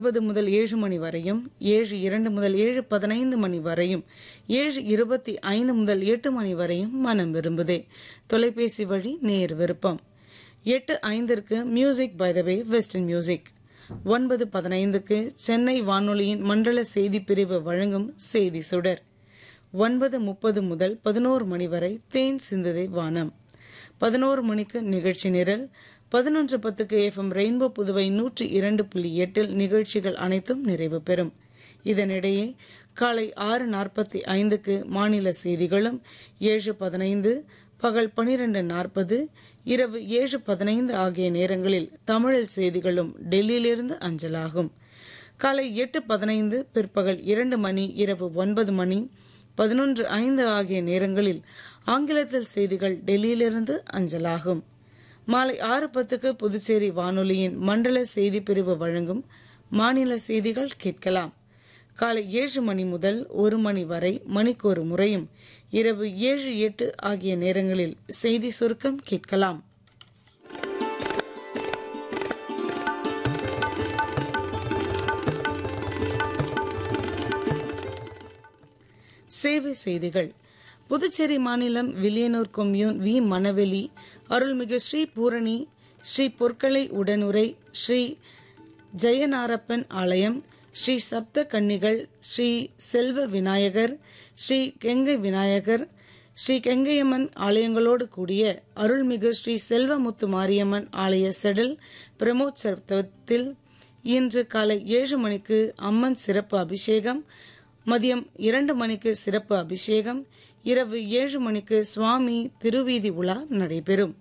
இருபது முதல் ஏழு மணி வரையும் ஏழு இரண்டு முதல் ஏழு பதினைந்து மணி வரையும் ஏழு இருபத்தி ஐந்து முதல் எட்டு மணி வரையும் மனம் விரும்புதே தொலைபேசி வழி நேர் விருப்பம் எட்டு ஐந்திற்கு music by the way western music ஒன்பது பதினைந்துக்கு சென்னை வானொலியின் மண்டல செய்தி பிரிவு வழங்கும் செய்தி சுடர் ஒன்பது முப்பது முதல் பதினோரு மணி வரை தேன் சிந்ததே வானம் பதினோரு மணிக்கு நிகழ்ச்சி நிரல் பதினொன்று பத்துக்கு எஃப்எம் ரெயின்போ புதுவை நூற்றி இரண்டு புள்ளி எட்டில் நிகழ்ச்சிகள் அனைத்தும் நிறைவு பெறும் இதனிடையே காலை ஆறு நாற்பத்தி ஐந்துக்கு மாநில செய்திகளும் ஏழு பதினைந்து பகல் பனிரெண்டு நாற்பது இரவு ஏழு பதினைந்து ஆகிய நேரங்களில் தமிழில் செய்திகளும் டெல்லியிலிருந்து அஞ்சலாகும் காலை எட்டு பதினைந்து பிற்பகல் இரண்டு மணி இரவு ஒன்பது மணி பதினொன்று ஐந்து ஆகிய நேரங்களில் ஆங்கிலத்தில் செய்திகள் டெல்லியிலிருந்து அஞ்சலாகும் மாலை ஆறு பத்துக்கு புதுச்சேரி வானொலியின் மண்டல செய்தி பிரிவு வழங்கும் மாநில செய்திகள் கேட்கலாம் காலை ஏழு மணி முதல் ஒரு மணி வரை மணிக்கொரு முறையும் இரவு ஏழு எட்டு ஆகிய நேரங்களில் செய்தி சுருக்கம் கேட்கலாம் சேவை செய்திகள் புதுச்சேரி மாநிலம் வில்லியனூர் கொம்யூன் வி மணவெளி அருள்மிகு ஸ்ரீ பூரணி ஸ்ரீ பொற்களை உடனுரை ஸ்ரீ ஜெயநாரப்பன் ஆலயம் ஸ்ரீ சப்த கன்னிகள் ஸ்ரீ செல்வ விநாயகர் ஸ்ரீ கெங்கை விநாயகர் ஸ்ரீ கெங்கையம்மன் ஆலயங்களோடு கூடிய அருள்மிகு ஸ்ரீ செல்வமுத்து மாரியம்மன் ஆலய செடல் பிரமோற்சவத்தில் இன்று காலை ஏழு மணிக்கு அம்மன் சிறப்பு அபிஷேகம் மதியம் இரண்டு மணிக்கு சிறப்பு அபிஷேகம் இரவு ஏழு மணிக்கு சுவாமி திருவீதி உலா நடைபெறும்